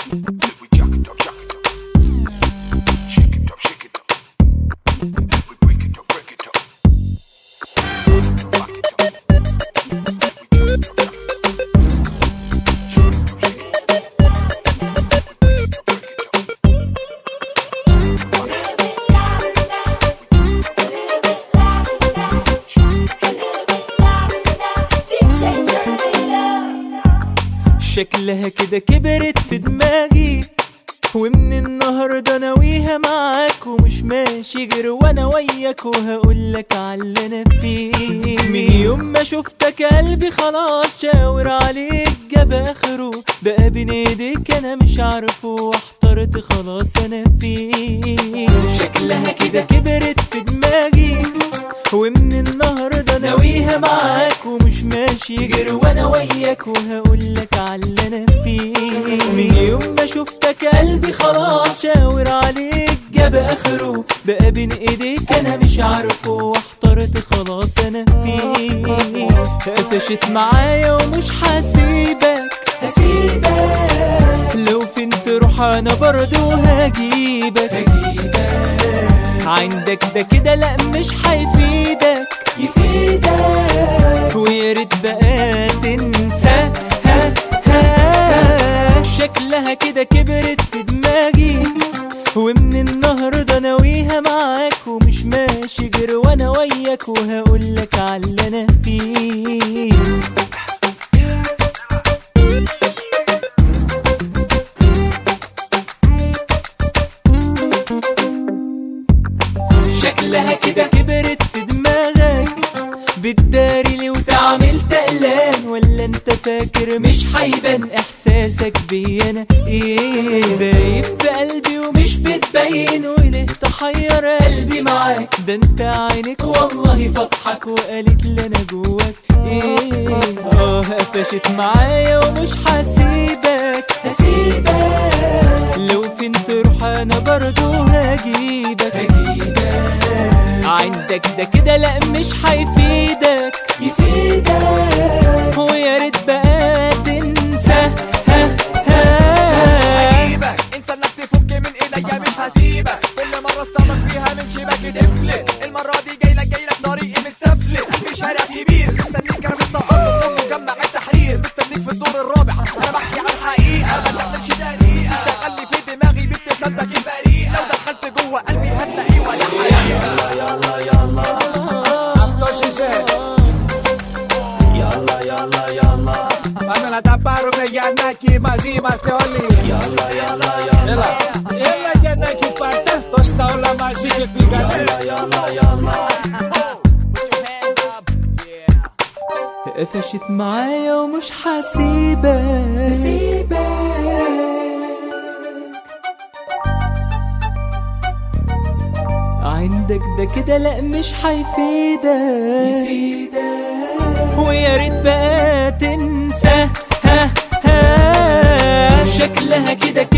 We jack it up, jack it up. Shake it up, shake it up. We break it up, break it up. Back it up. We jack it up, jack it up. Shake it up, shake it up. We break it up, break it up. شكلها كده كبرت في دماغي ومن النهاردة ناويها معاك ومش ماشي غير وانا وياك وهقولك على اللي انا فيه من يوم ما شفتك قلبي خلاص شاور عليك جاب اخره بقى بين ايديك انا مش عارفه واحترت خلاص انا فيه شكلها كده كبرت في دماغي ومن النهاردة ناويها معاك ومش ماشي غير وانا وياك وهقولك على اللي انا فيه من يوم ما شفتك قلبي خلاص شاور عليك جاب اخره بقى بين ايديك انا مش عارفه واحترت خلاص انا فيه قفشت معايا ومش هسيبك هسيبك لو فين تروح انا برضو هجيبك هجيبك عندك ده كده لا مش هيفيدك يفيدك ويا ريت بقى تنسى ها ها شكلها كده كبرت في دماغي ومن النهارده ناويها معاك ومش ماشي غير وانا وياك وهقولك على اللي انا فيه شكلها كده كبرت في دماغك بتداري لي وتعمل تقلان ولا انت فاكر مش هيبان احساسك بي انا ايه دايب في قلبي ومش بتبين وليه تحير قلبي معاك ده انت عينك والله فضحك وقالت لي انا جواك ايه اه قفشت معايا ومش هسيبك هسيبك لو فين تروح انا برضو هجيبك هجيبك عندك ده كده لا مش هيفيدك يفيدك ويا ريت بقى تنسى ها ها هجيبك انسى انك تفك من ايديا مش هسيبك كل مره اصطادك فيها من شباك تفلت المره دي جاي لك جاي لك طريقي متسفلت قلبي شارع كبير مستنيك انا في التقاطع مجمع التحرير مستنيك في الدور الرابع انا بحكي عن حقيقه ما تعملش دقيقه اشتغل لي في دماغي بابتسامتك البريئه لو دخلت جوه قلبي هتلاقيه ولا حقيقه Πάμε να τα πάρουμε Γιαννάκη μαζί είμαστε όλοι Έλα, έλα Γιαννάκη πάρτε Δώσ' τα όλα μαζί και πήγανε قفشت معايا ومش هسيبك هسيبك عندك ده كده لا مش هيفيدك يفيدك ويا ريت بقى تنسى ها ها شكلها كده